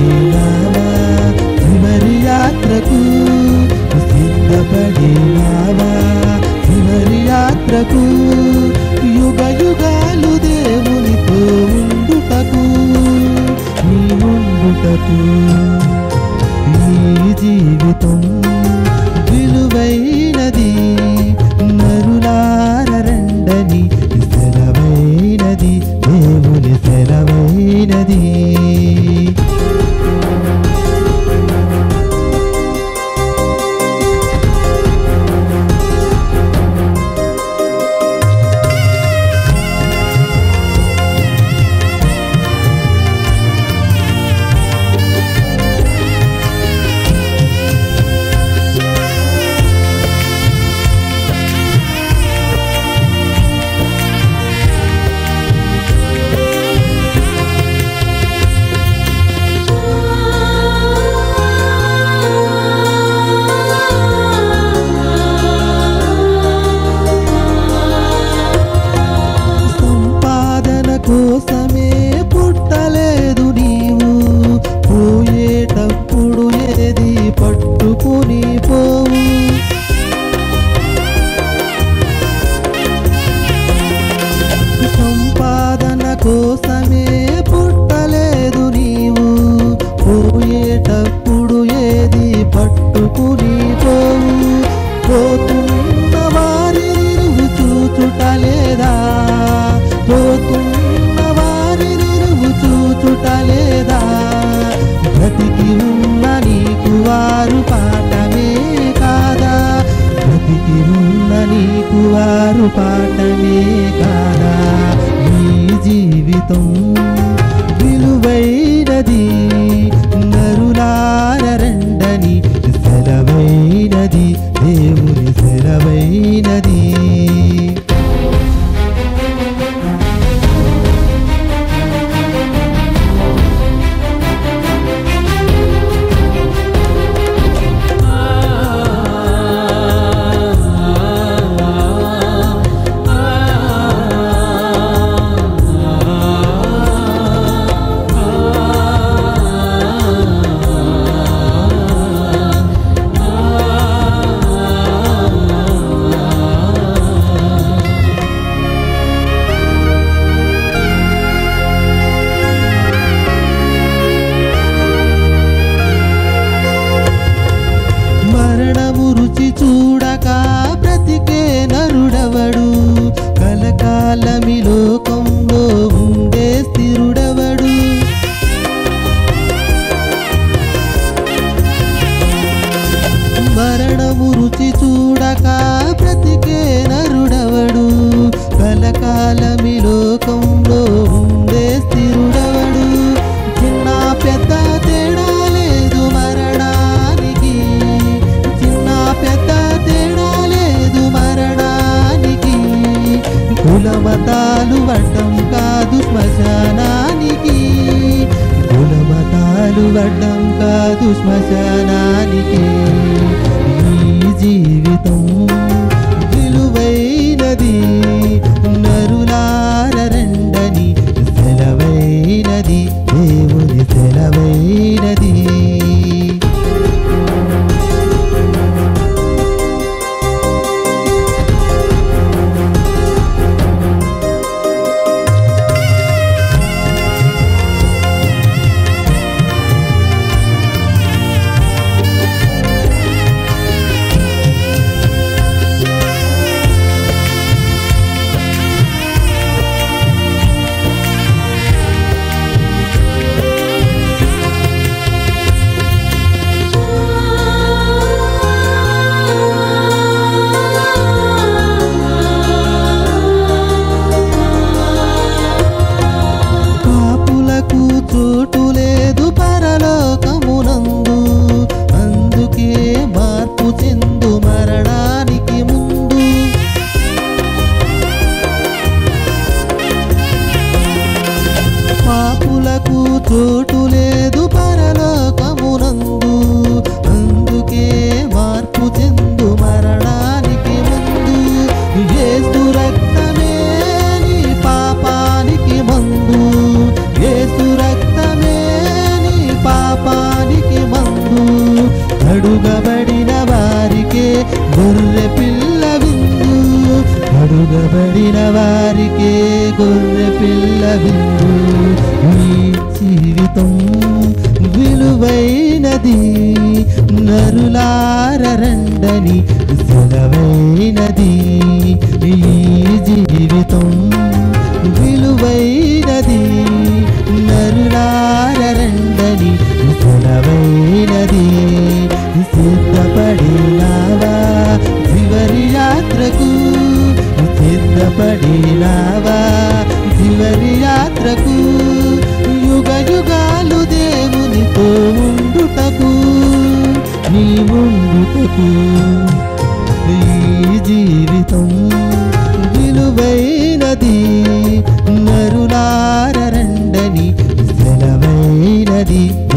సిద్ధపడినావా చివరి యాత్రకు సిద్ధపడినావా చివరి యాత్రకు యుగ యుగాలు దేవునితో ఉండుటకు నీ ఉండుటకు ఈ జీవితం విలువైనది నరులార రండని సెలవైనది దేవుని సెలవైనది సంపాదన కోసమే పుట్టలేదు నీవు పోయేటప్పుడు ఏది పట్టుకుని పోవు సంపాదన కోసమే పుట్టలేదు నీవు పోయేటప్పుడు ఏది పట్టుకుని పోవు పోతున్న వారి నిరువు చూచుట లేదా పోతున్న వారి నిరువు చూచుట లేదా బ్రతికి ఉన్న నీకు వారు పాఠమే కాదా బ్రతికి ఉన్న నీకు వారు పాఠమే కాదా ఈ జీవితం విలువైనది నరులార రండని సెలవైనది దేవుని సెలవైనది మరణము రుచి చూడక బ్రతికే నరుడవడు కలకాలమి లోకంలో ఉండే స్థిరుడవడు మరణము రుచి చూడక బ్రతికే నరుడవడు కలకాలమి లోకంలో ఉండే స్థిరుడవడు చిన్న పెద్ద తేడా లేదు మరణానికి చిన్న పెద్ద తేడా లేదు మరణానికి కులమతాలు వడ్డం కాదు శ్మశానానికి కులమతాలు వడ్డం కాదు శ్మశానానికి ఈ జీవితం విలువైనది నరులార రండని సెలవైనది దేవుని సెలవైనది అడుగబడిన వారికే గొర్రె పిల్ల విందు అడుగబడిన వారికే గొర్రె పిల్ల విందు ఈ జీవితం విలువైనది నరులారండని సెలవైనది ఈ జీవితం విలువైనది నరులారండని సెలవైనది సిద్ధపడినావా చివరి యాత్రకు సిద్ధపడినావా చివరి యాత్రకు యుగ యుగాలు దేవునితో ఉండుటకు నీ ఉండుటకు ఈ జీవితం విలువైనది నరులారండని సెలవైనది